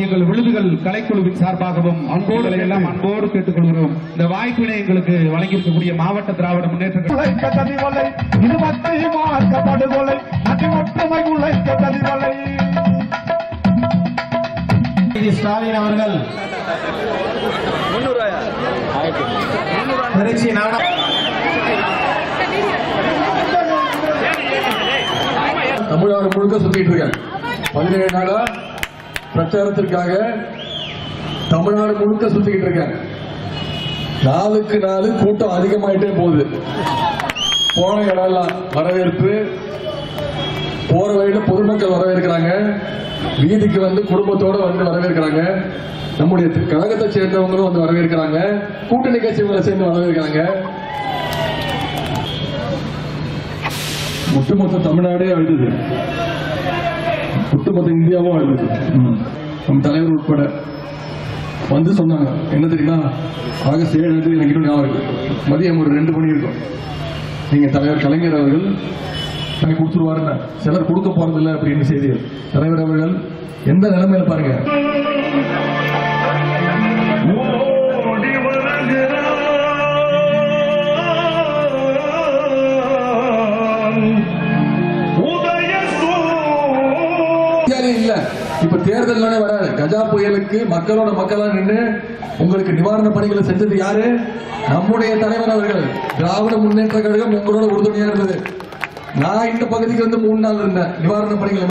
எங்கள் விழுதுகள் கலைக்குழுவின் சார்பாகவும் அன்போடு எல்லாம் அன்போடு கேட்டுக்கொள்கிறோம் இந்த வாய்ப்பினை எங்களுக்கு வழங்கியிருக்கக்கூடிய மாவட்ட திராவிட முன்னேற்ற கழக உழைக்க தனிவலை இது மத்தை மார்க்க படுகொலை அதி ஒற்றுமை உழைக்க தனிவலை ஸ்டாலின் அவர்கள் திருச்சி நாடா தமிழ்நாடு முழுக்க சுத்திட்டு இருக்கேன் பதினேழு நாளா பிரச்சாரத்திற்காக தமிழ்நாடு முழுக்க சுத்திக்கிட்டு இருக்கேன் நாளுக்கு நாள் கூட்டம் அதிகமாயிட்டே போகுது போன இடம்லாம் வரவேற்பு போற வழியில பொதுமக்கள் வரவேற்கிறாங்க வீதிக்கு வந்து குடும்பத்தோட வந்து வரவேற்கிறாங்க நம்முடைய கழகத்தை சேர்ந்தவங்களும் வந்து வரவேற்கிறாங்க கூட்டணி கட்சிகளை சேர்ந்து வரவேற்கிறாங்க ஒட்டுமொத்த தமிழ்நாடே அழுது ஒட்டுமொத்த இந்தியாவும் அழுது நம்ம தலைவர் உட்பட வந்து சொன்னாங்க என்ன தெரியுமா ஆகஸ்ட் ஏழு அன்று எனக்கு இன்னும் ஞாபகம் இருக்கு. மதியம் ஒரு ரெண்டு மணி இருக்கும் நீங்க தலைவர் கலைஞர் அவர்கள் எனக்கு கொடுத்துருவாருன்னு சிலர் கொடுக்க போறதில்லை அப்படின்னு செய்தி தலைவர் அவர்கள் எந்த நிலைமையில பாருங்க அதிகாரி இல்ல இப்ப தேர்தல் வராது கஜா புயலுக்கு மக்களோட மக்களா நின்று உங்களுக்கு நிவாரண பணிகளை செஞ்சது யாரு நம்முடைய தலைவர் அவர்கள் திராவிட முன்னேற்ற கழகம் உங்களோட உறுதுணையா இருந்தது நான் இந்த பகுதிக்கு வந்து மூணு நாள் இருந்தேன் நிவாரண பணிகளை